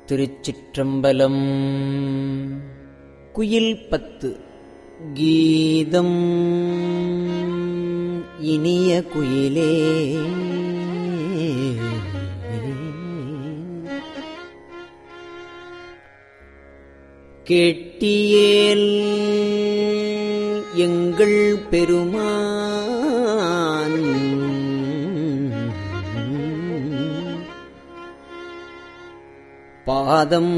திருச்சிற்றம்பலம் குயில் பத்து கீதம் இனிய குயிலே கேட்டியேல் எங்கள் பெருமான் பாதம்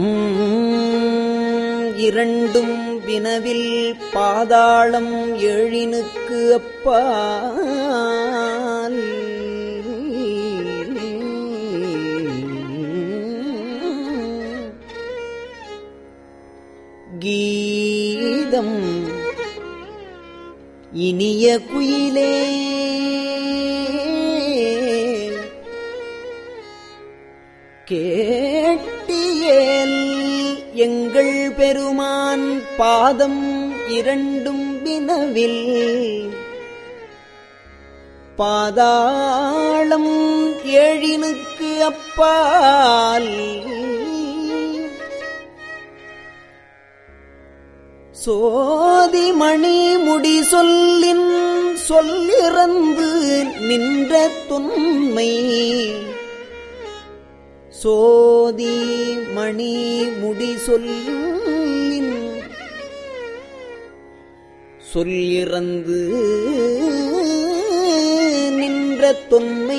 இரண்டும் வினவில் பாதாளம் ஏழினுக்கு அப்பால் கீதம் இனிய குயிலே கேட்டியேல் எங்கள் பெருமான் பாதம் இரண்டும் வினவில் பாதாளம் ஏழினுக்கு அப்பால் சோதிமணி முடி சொல்லின் சொல்லிறந்து நின்ற தொன்மை சோதி மணி முடி சொல்லின் சொல்லிறந்து நின்ற தொன்மை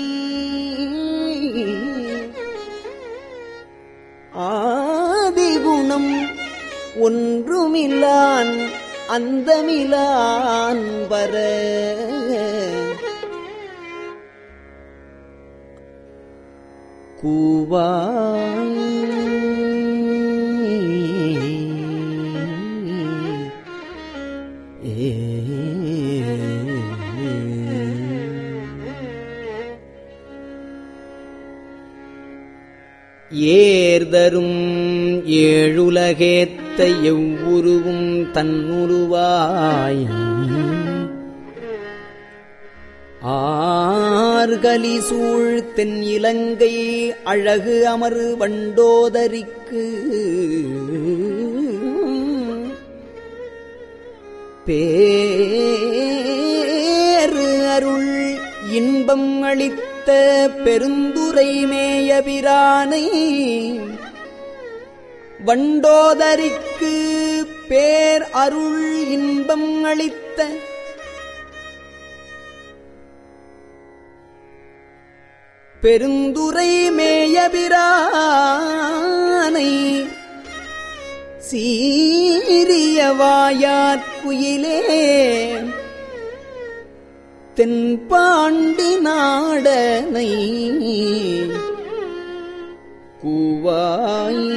ஆதிகுணம் ஒன்றுமில்லான் அந்தமிலான் வர கூவாய் ஏர்தரும் ஏழுலகேத்த எவ்வுருவும் தன்னுருவாய் ஆர்கலி சூழ் தென் இலங்கை அழகு அமர் வண்டோதரிக்கு பேரு அருள் இன்பம் அளித்த பெருந்துரை மேயபிரானை வண்டோதரிக்கு பேர் அருள் இன்பம் அளித்த பெருந்துரை மேயபிரானை சீரியவாயாற்குயிலே தென்பாண்டி நாடனை கூவாய்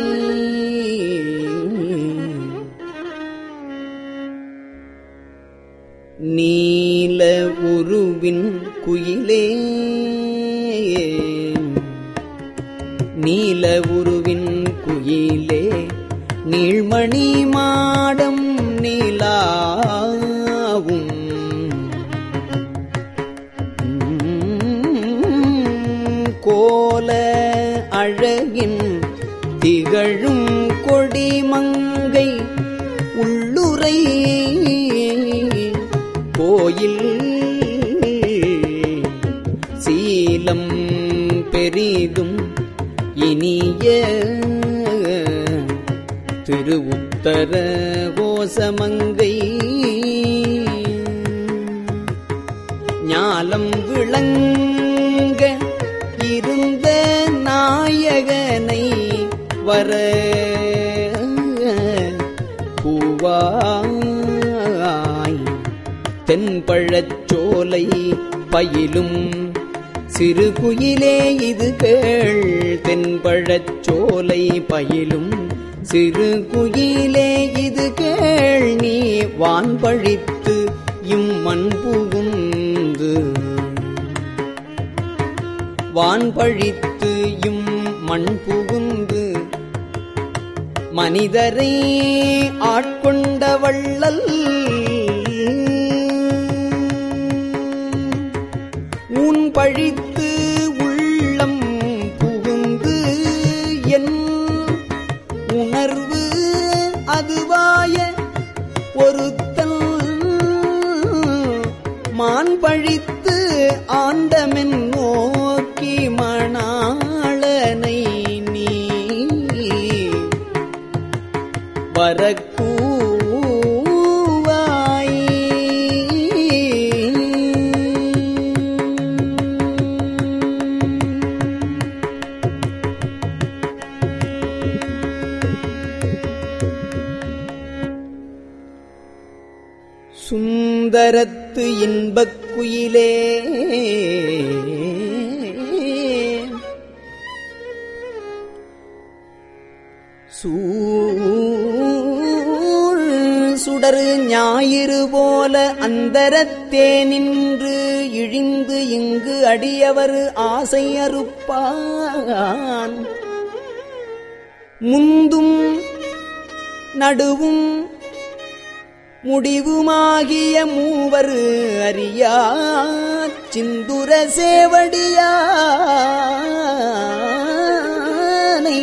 நீல உருவின் குயிலே நீல உருவின் குயிலே நீள்மணி மாடம் நீலாவும் கோல அழகின் திகழும் கொடிமங்கை உள்ளுரை கோயில் சீலம் பெரிதும் இனிய திரு உத்தர கோசமங்கை ஞாலம் விளங்க இருந்த நாயகனை வர பூவாய் தென்பழச்சோலை பயிலும் சிறு குயிலே இது கேள் தென்பழச்சோலை பயிலும் சிறு குயிலே இது கேள் நீ வான் பழித்து இம்மண் புகுந்து வான் பழித்து இம் மண் புகுந்து மனிதரை ஆட்கொண்ட வள்ளல் உன் பழித்து உள்ளம் புகுந்து என் அந்தரத்து இன்பக் குயிலே சூழ் சுடரு ஞாயிறு போல அந்தரத்தே நின்று இழிந்து இங்கு அடியவர் ஆசை அறுப்பான் முந்தும் நடுவும் முடிவுமாகிய மூவர் அறியா சிந்துர சேவடியானை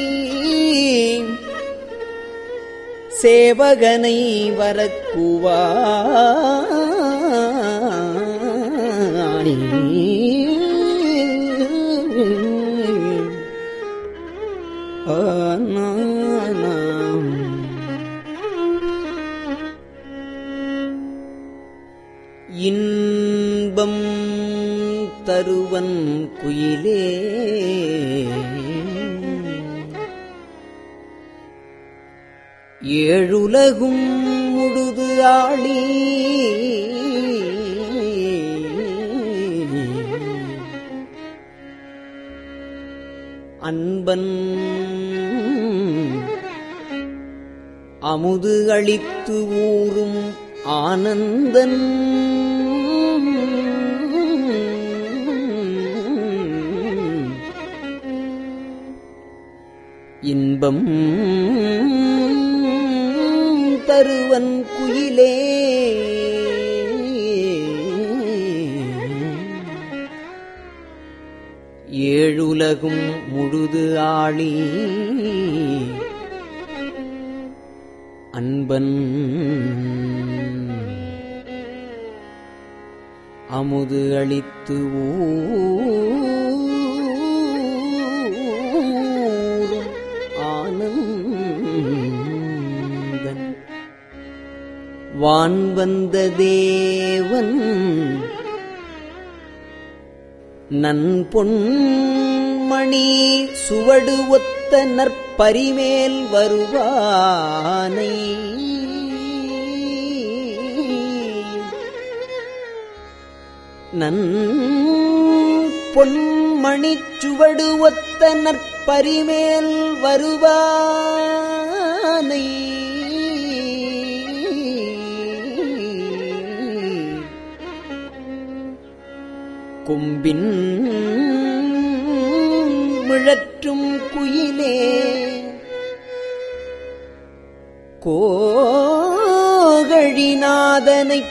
சேவகனை வரக்குவாய் ஆனானாம். இன்பம் தருவன் குயிலே ஏழுலகும் முழுது ஆளி அன்பன் அமுது அளித்து ஊறும் ஆனந்தன் இன்பம் தருவன் குயிலே ஏழுலகும் முழுது ஆளி அன்பன் அமுது அளித்து ஊரும் ஆனந்தன் வான் வந்த தேவன் நன்பொன்மணி சுவடு ஒத்த நற்பரிமேல் வருவானை நன் பொன்மணிச் சுவடு ஒத்த நற்பரிமேல் வருவானை கொம்பின் மிழற்றும் குயிலே கோகழிநாதனைக்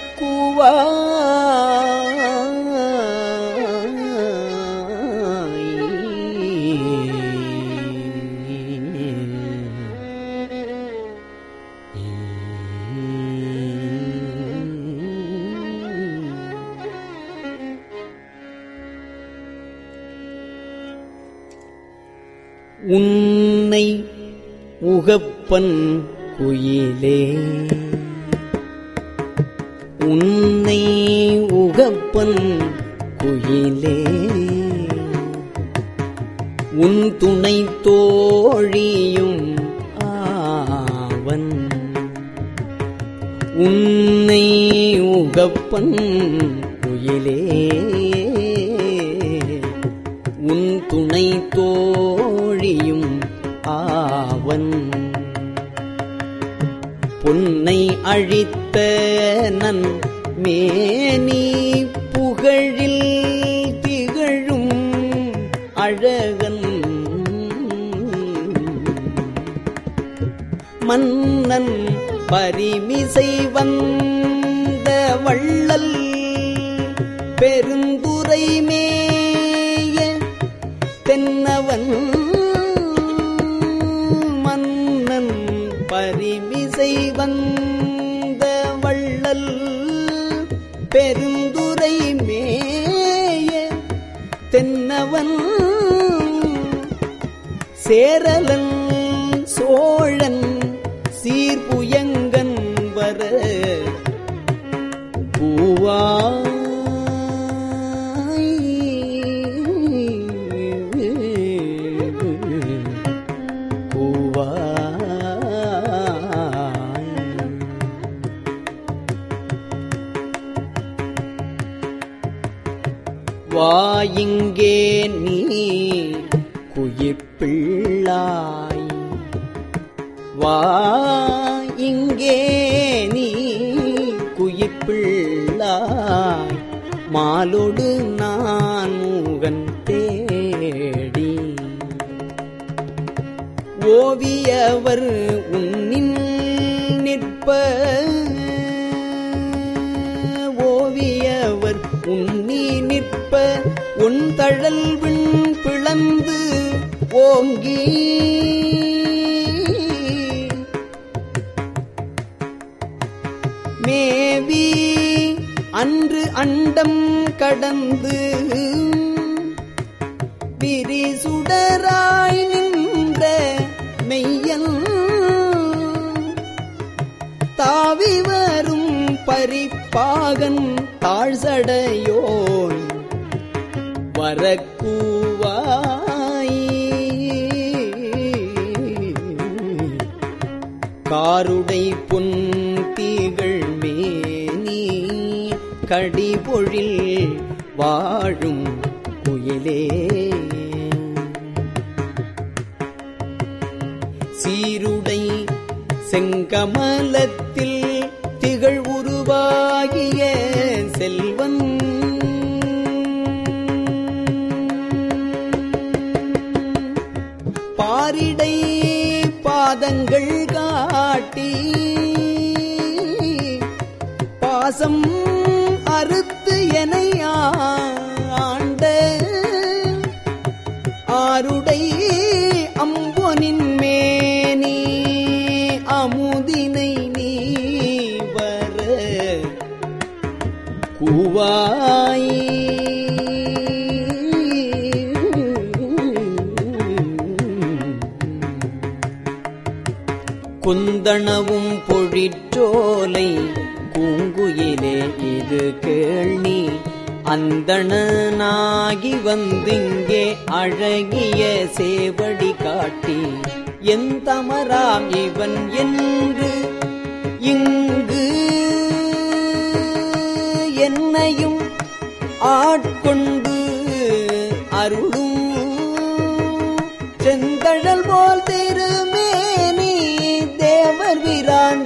கூவாய் உன்னை உகப்பன் குயிலே உன்னை உகப்பன் குயிலே உன் துணை தோழியும் ஆவன் உன்னை உகப்பன் குயிலே உன் துணை தோழியும் ஆவன் பொன்னை அழித்த நன் மேனி புகழில் திகழும் அழகன் மன்னன் பரிமிசை வந்த வள்ளல் பெருந்துரை மேய தென்னவன் மன்னன் பரிமிசை வந்த வள்ளல் பெருந்துரை மேய தென்னவன் சேரலன் சோழன் சீர்புயங்கன் வர பூவாய் கூவாய் இங்கே நீ குயிப்பிள்ளாய் வா இங்கே நீ குயிப்பிள்ளாய் மாலோடு நான் மூகன் தேடி ஓவியவர் உன்னின் நிற்ப ஓவியவர் உன்னி நிற்ப உன் தழல் விண் பிளந்து ஓங்கி மேவி அன்று அண்டம் கடந்து விரிசுடராய் நின்ற மெய்யன் தாவி வரும் பரிப்பாகன் தாழ்சடையோன் வரக்கூவாய் காருடை பொன் தீகள் மேனி கடிபொழில் வாழும் குயிலே சீருடை செங்கமலத்தில் திகழ் உருவாகிய செல்வன் பாரிடை பாதங்கள் காட்டி பாசம் அறுத்து எனை ஆண்ட ஆருடை அம்பொனின் மேனி அமுதினை நீ வர கூவாய் குந்தணவும் பொழிற்றோலை பூங்குயிலே இது கேள்னி அந்தணனாகி வந்திங்கே அழகிய சேவடி காட்டி எந்தமராம் இவன் என்று இங்கு என்னையும் ஆட்கொண்டு அருளும் செந்தழல் போல் திருமேனி தேவர் வீரான்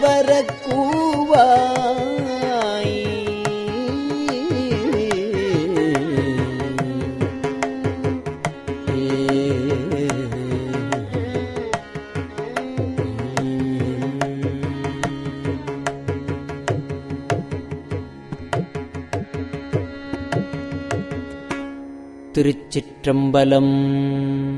வரக்கூவாய் திருச்சிற்றம்பலம்